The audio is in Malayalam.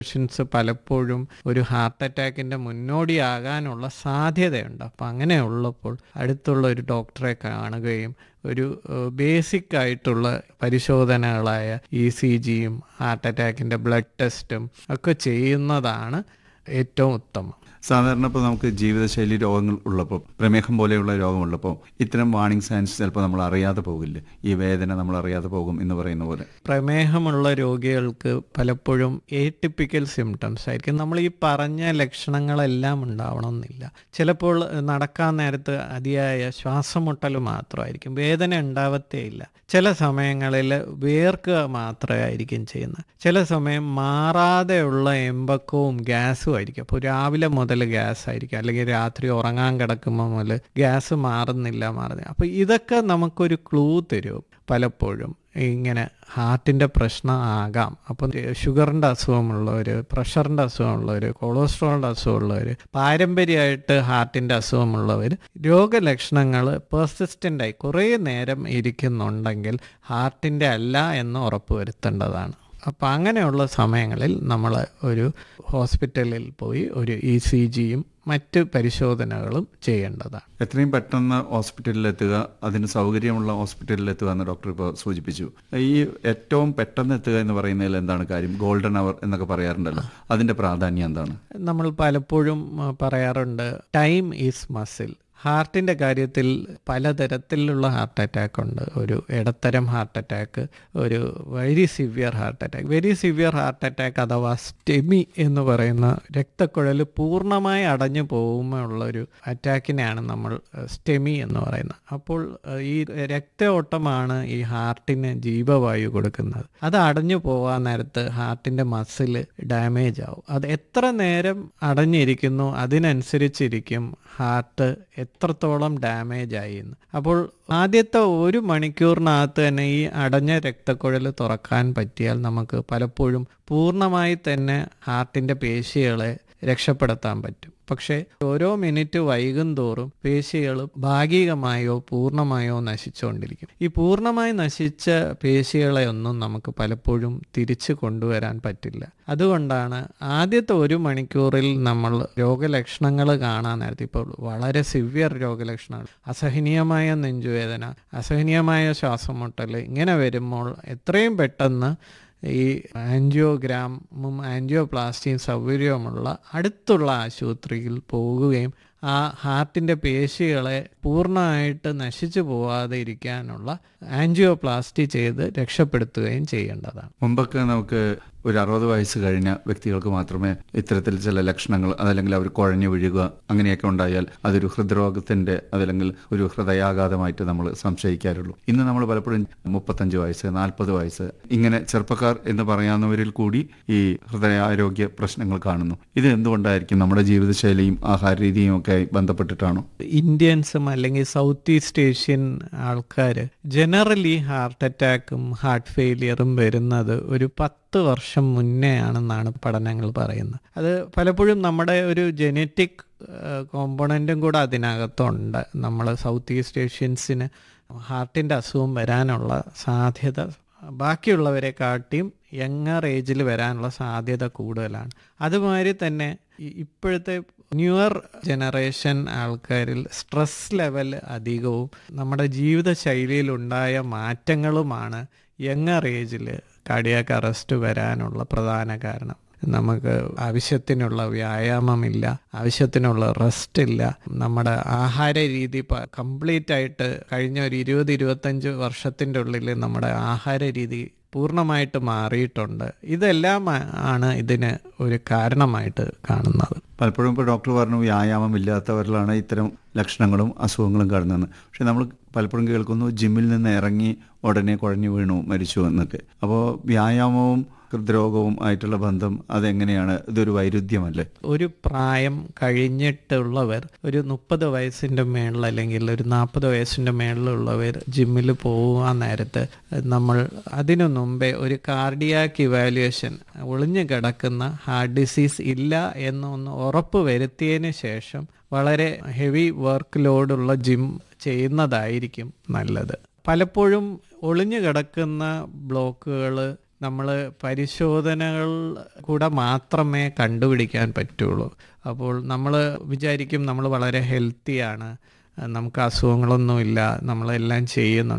പേഷ്യൻസ് പലപ്പോഴും ഒരു ഹാർട്ട് അറ്റാക്കിൻ്റെ മുന്നോടിയാകാനുള്ള സാധ്യതയുണ്ട് അപ്പം അങ്ങനെയുള്ളപ്പോൾ അടുത്തുള്ള ഒരു ഡോക്ടറെ കാണുകയും ഒരു ബേസിക് ആയിട്ടുള്ള പരിശോധനകളായ ഇ സി ജിയും ഹാർട്ട് അറ്റാക്കിൻ്റെ ബ്ലഡ് ടെസ്റ്റും ഒക്കെ ചെയ്യുന്നതാണ് ഏറ്റവും ഉത്തമം സാധാരണ ഇപ്പോൾ നമുക്ക് ജീവിതശൈലി രോഗങ്ങൾ ഉള്ളപ്പോൾ പ്രമേഹം പോലെയുള്ള രോഗമുള്ളപ്പോൾ ഇത്തരം വാണിംഗ് സയൻസ് ചിലപ്പോൾ നമ്മൾ അറിയാതെ പോകില്ലേ ഈ വേദന നമ്മൾ അറിയാതെ പോകും എന്ന് പറയുന്ന പോലെ പ്രമേഹമുള്ള രോഗികൾക്ക് പലപ്പോഴും ഏറ്റിപ്പിക്കൽ സിംറ്റംസ് ആയിരിക്കും നമ്മൾ ഈ പറഞ്ഞ ലക്ഷണങ്ങളെല്ലാം ഉണ്ടാവണമെന്നില്ല ചിലപ്പോൾ നടക്കാൻ നേരത്ത് അതിയായ ശ്വാസമുട്ടൽ മാത്രമായിരിക്കും വേദന ഉണ്ടാവത്തേയില്ല ചില സമയങ്ങളിൽ വേർക്കുക മാത്രമായിരിക്കും ചെയ്യുന്നത് ചില സമയം മാറാതെയുള്ള എമ്പക്കവും ഗ്യാസും ആയിരിക്കും അപ്പോൾ രാവിലെ മുതൽ ഗ്യാസ് ആയിരിക്കും അല്ലെങ്കിൽ രാത്രി ഉറങ്ങാൻ കിടക്കുമ്പോൾ മുതൽ ഗ്യാസ് മാറുന്നില്ല മാറുന്നില്ല അപ്പോൾ ഇതൊക്കെ നമുക്കൊരു ക്ലൂ തരും പലപ്പോഴും ഇങ്ങനെ ഹാർട്ടിൻ്റെ പ്രശ്നം ആകാം അപ്പം ഷുഗറിൻ്റെ അസുഖമുള്ളവർ പ്രഷറിൻ്റെ അസുഖമുള്ളവർ കൊളസ്ട്രോളിൻ്റെ അസുഖമുള്ളവർ പാരമ്പര്യമായിട്ട് ഹാർട്ടിൻ്റെ അസുഖമുള്ളവർ രോഗലക്ഷണങ്ങൾ പെർസിസ്റ്റൻ്റായി കുറേ നേരം ഇരിക്കുന്നുണ്ടെങ്കിൽ ഹാർട്ടിൻ്റെ അല്ല എന്ന് ഉറപ്പുവരുത്തേണ്ടതാണ് അപ്പോൾ അങ്ങനെയുള്ള സമയങ്ങളിൽ നമ്മൾ ഒരു ഹോസ്പിറ്റലിൽ പോയി ഒരു ഇ സി ജിയും മറ്റ് പരിശോധനകളും ചെയ്യേണ്ടതാണ് എത്രയും പെട്ടെന്ന് ഹോസ്പിറ്റലിൽ എത്തുക അതിന് സൗകര്യമുള്ള ഹോസ്പിറ്റലിൽ എത്തുക എന്ന് ഡോക്ടർ ഇപ്പോൾ സൂചിപ്പിച്ചു ഈ ഏറ്റവും പെട്ടെന്ന് എത്തുക എന്ന് പറയുന്നതിൽ എന്താണ് കാര്യം ഗോൾഡൻ അവർ എന്നൊക്കെ പറയാറുണ്ടല്ലോ അതിന്റെ പ്രാധാന്യം എന്താണ് നമ്മൾ പലപ്പോഴും ആ, പറയാറുണ്ട് ടൈം ഈസ് മസിൽ ഹാർട്ടിൻ്റെ കാര്യത്തിൽ പലതരത്തിലുള്ള ഹാർട്ട് അറ്റാക്ക് ഉണ്ട് ഒരു ഇടത്തരം ഹാർട്ട് അറ്റാക്ക് ഒരു very severe heart attack very severe heart attack അഥവാ സ്റ്റെമി എന്ന് പറയുന്ന രക്തക്കുഴൽ പൂർണ്ണമായി അടഞ്ഞു പോകുമ്പോഴുള്ള ഒരു അറ്റാക്കിനെയാണ് നമ്മൾ സ്റ്റെമി എന്ന് പറയുന്നത് അപ്പോൾ ഏഹ്, ഈ രക്തയോട്ടമാണ് ഈ ഹാർട്ടിന് ജീവവായു കൊടുക്കുന്നത് അത് അടഞ്ഞു പോകാൻ നേരത്ത് ഹാർട്ടിൻ്റെ മസിൽ ഡാമേജ് ആവും അത് എത്ര നേരം അടഞ്ഞിരിക്കുന്നു അതിനനുസരിച്ചിരിക്കും ഹാർട്ട് എത്രത്തോളം ഡാമേജ് ആയി എന്ന് അപ്പോൾ ആദ്യത്തെ ഒരു മണിക്കൂറിനകത്ത് തന്നെ ഈ അടഞ്ഞ രക്തക്കുഴൽ തുറക്കാൻ പറ്റിയാൽ നമുക്ക് പലപ്പോഴും പൂർണ്ണമായി തന്നെ ഹാർട്ടിൻ്റെ പേശികളെ രക്ഷപ്പെടുത്താൻ പറ്റും പക്ഷേ ഓരോ മിനിറ്റ് വൈകും തോറും പേശികൾ ഭാഗികമായോ പൂർണ്ണമായോ നശിച്ചുകൊണ്ടിരിക്കും ഈ പൂർണ്ണമായി നശിച്ച പേശികളെ ഒന്നും നമുക്ക് പലപ്പോഴും തിരിച്ചു കൊണ്ടുവരാൻ പറ്റില്ല അതുകൊണ്ടാണ് ആദ്യത്തെ ഒരു മണിക്കൂറിൽ നമ്മൾ രോഗലക്ഷണങ്ങൾ കാണാൻ നേരത്തെ ഇപ്പോൾ വളരെ സിവിയർ രോഗലക്ഷണങ്ങൾ അസഹനീയമായ നെഞ്ചുവേദന അസഹനീയമായ ശ്വാസം മുട്ടൽ ഇങ്ങനെ വരുമ്പോൾ എത്രയും പെട്ടെന്ന് ഈ ആൻജിയോഗ്രാമും ആൻജിയോപ്ലാസ്റ്റിയും സൗകര്യവുമുള്ള അടുത്തുള്ള ആശുപത്രിയിൽ പോകുകയും ആ ഹാർട്ടിൻ്റെ പേശികളെ പൂർണ്ണമായിട്ട് നശിച്ചു പോവാതെ ഇരിക്കാനുള്ള ആൻജിയോപ്ലാസ്റ്റി ചെയ്ത് രക്ഷപ്പെടുത്തുകയും ചെയ്യേണ്ടതാണ് മുമ്പൊക്കെ നമുക്ക് ഒരു അറുപത് വയസ്സ് കഴിഞ്ഞ വ്യക്തികൾക്ക് മാത്രമേ ഇത്തരത്തിൽ ചില ലക്ഷണങ്ങൾ അതല്ലെങ്കിൽ അവർ കുഴഞ്ഞു വീഴുക അങ്ങനെയൊക്കെ ഉണ്ടായാൽ അതൊരു ഹൃദ്രോഗത്തിന്റെ അതല്ലെങ്കിൽ ഒരു ഹൃദയാഘാതമായിട്ട് നമ്മൾ സംശയിക്കാറുള്ളൂ ഇന്ന് നമ്മൾ പലപ്പോഴും മുപ്പത്തഞ്ച് വയസ്സ് നാൽപ്പത് വയസ്സ് ഇങ്ങനെ ചെറുപ്പക്കാർ എന്ന് പറയാവുന്നവരിൽ കൂടി ഈ ഹൃദയാരോഗ്യ പ്രശ്നങ്ങൾ കാണുന്നു ഇത് എന്തുകൊണ്ടായിരിക്കും നമ്മുടെ ജീവിതശൈലിയും ആഹാര രീതിയും ഒക്കെ ആയി ബന്ധപ്പെട്ടിട്ടാണോ ഇന്ത്യൻസും അല്ലെങ്കിൽ സൗത്ത് ഈസ്റ്റ് ഏഷ്യൻ ആൾക്കാർ ജനറലി ഹാർട്ട് അറ്റാക്കും ഹാർട്ട് ഫെയിലിയറും വരുന്നത് ഒരു പത്ത് വർഷം മുന്നേ ആണെന്നാണ് പഠനങ്ങൾ പറയുന്നത് അത് പലപ്പോഴും നമ്മുടെ ഒരു ജനറ്റിക് കോമ്പണൻറ്റും കൂടെ അതിനകത്തുണ്ട് നമ്മൾ സൗത്ത് ഈസ്റ്റ് ഏഷ്യൻസിന് ഹാർട്ടിൻ്റെ അസുഖം വരാനുള്ള സാധ്യത ബാക്കിയുള്ളവരെ കാട്ടിയും യങ്ങർ ഏജിൽ വരാനുള്ള സാധ്യത കൂടുതലാണ് അതുമാതിരി തന്നെ ഈ- ഇപ്പോഴത്തെ ന്യൂവർ ജനറേഷൻ ആൾക്കാരിൽ സ്ട്രെസ് ലെവൽ അധികവും നമ്മുടെ ജീവിതശൈലിയിലുണ്ടായ മാറ്റങ്ങളുമാണ് യങ്ങർ ഏജിൽ കാർഡിയാക്ക് അറസ്റ്റ് വരാനുള്ള പ്രധാന കാരണം നമുക്ക് ആവശ്യത്തിനുള്ള വ്യായാമമില്ല ആവശ്യത്തിനുള്ള റെസ്റ്റ് ഇല്ല നമ്മുടെ ആഹാര രീതി കംപ്ലീറ്റ് ആയിട്ട് കഴിഞ്ഞ ഒരു ഇരുപത് ഇരുപത്തഞ്ച് വർഷത്തിൻ്റെ ഉള്ളിൽ നമ്മുടെ ആഹാര രീതി പൂർണ്ണമായിട്ട് മാറിയിട്ടുണ്ട് ഇതെല്ലാം ആ- ആണ് ഇതിന് ഒരു കാരണമായിട്ട് കാണുന്നത് പലപ്പോഴും ഇപ്പോൾ ഡോക്ടർ പറഞ്ഞു വ്യായാമം ഇല്ലാത്തവരിലാണ് ഇത്തരം ലക്ഷണങ്ങളും അസുഖങ്ങളും കാണുന്നതെന്ന് പക്ഷെ നമ്മൾ പലപ്പോഴും കേൾക്കുന്നു ജിമ്മിൽ നിന്ന് ഇറങ്ങി ഉടനെ കുഴഞ്ഞു വീണു മരിച്ചു എന്നൊക്കെ അപ്പോൾ വ്യായാമവും ഹൃദ്രോഗവും ആയിട്ടുള്ള ബന്ധം അതെങ്ങനെയാണ് ഇതൊരു വൈരുദ്ധ്യമല്ലേ ഒരു പ്രായം കഴിഞ്ഞിട്ടുള്ളവർ ഒരു മുപ്പത് വയസ്സിൻ്റെ മേളിൽ അല്ലെങ്കിൽ ഒരു നാൽപ്പത് വയസ്സിൻ്റെ മേളിലുള്ളവർ ജിമ്മിൽ പോകാൻ നേരത്ത് നമ്മൾ അതിനു മുമ്പേ ഒരു കാർഡിയാക്ക് ഇവാലുവേഷൻ ഒളിഞ്ഞു കിടക്കുന്ന ഹാർട്ട് ഡിസീസ് ഇല്ല എന്നൊന്ന് ഉറപ്പ് വരുത്തിയതിന് ശേഷം വളരെ ഹെവി വർക്ക് ലോഡുള്ള ജിം ചെയ്യുന്നതായിരിക്കും നല്ലത് പലപ്പോഴും ഒളിഞ്ഞു കിടക്കുന്ന ബ്ലോക്കുകൾ നമ്മൾ പരിശോധനകൾ കൂടെ മാത്രമേ കണ്ടുപിടിക്കാൻ പറ്റുള്ളൂ അപ്പോൾ നമ്മൾ വിചാരിക്കും നമ്മൾ വളരെ ഹെൽത്തിയാണ് നമുക്ക് അസുഖങ്ങളൊന്നുമില്ല നമ്മളെല്ലാം ചെയ്യുന്നുണ്ട്